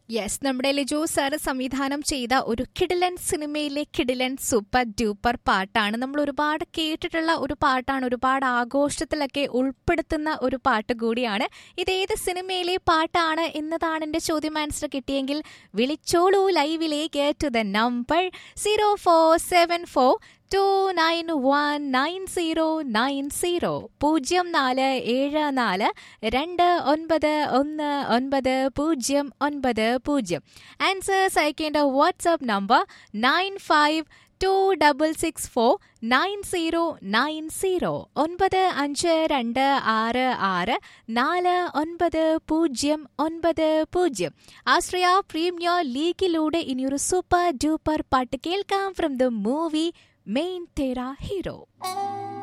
yes നമ്മുടെ Lijo sir സംവിധാനം ചെയ്ത ഒരു കിഡിലൻ സിനിമയിലെ കിഡിലൻ സൂപ്പർ ഡ്യൂപ്പർ പാട്ടാണ് നമ്മൾ ഒരുപാട് കേട്ടിട്ടുള്ള ഒരു പാട്ടാണ് ഒരുപാട് ആഘോഷത്തിലൊക്കെ ഉൾപ്പെടുത്തുന്ന ഒരു പാട്ട് കൂടിയാണ് ഇതേത് സിനിമയിലെ പാട്ടാണ് എന്നതാണ് എൻ്റെ ചോദ്യം ആൻസർ കിട്ടിയെങ്കിൽ വിളിച്ചോളൂ ലൈവിലേക്ക് to the number zero four seven four two nine one nine zero nine zero പൂജ്യം നാല് ഏഴ് നാല് രണ്ട് ഒൻപത് ഒന്ന് ഒൻപത് പൂജ്യം ഒൻപത് പൂജ്യം ആൻസേഴ്സ് അയക്കേണ്ട WhatsApp number nine five two double six four nine zero nine zero ഒൻപത് അഞ്ച് രണ്ട് ആറ് ആറ് നാല് ഒൻപത് പൂജ്യം ഒൻപത് പൂജ്യം ആശ്രയ പ്രീമിയർ ലീഗിലൂടെ ഇനിയൊരു സൂപ്പർ ഡൂപ്പർ പാട്ട് കേൾക്കാം from the movie Main Tera hero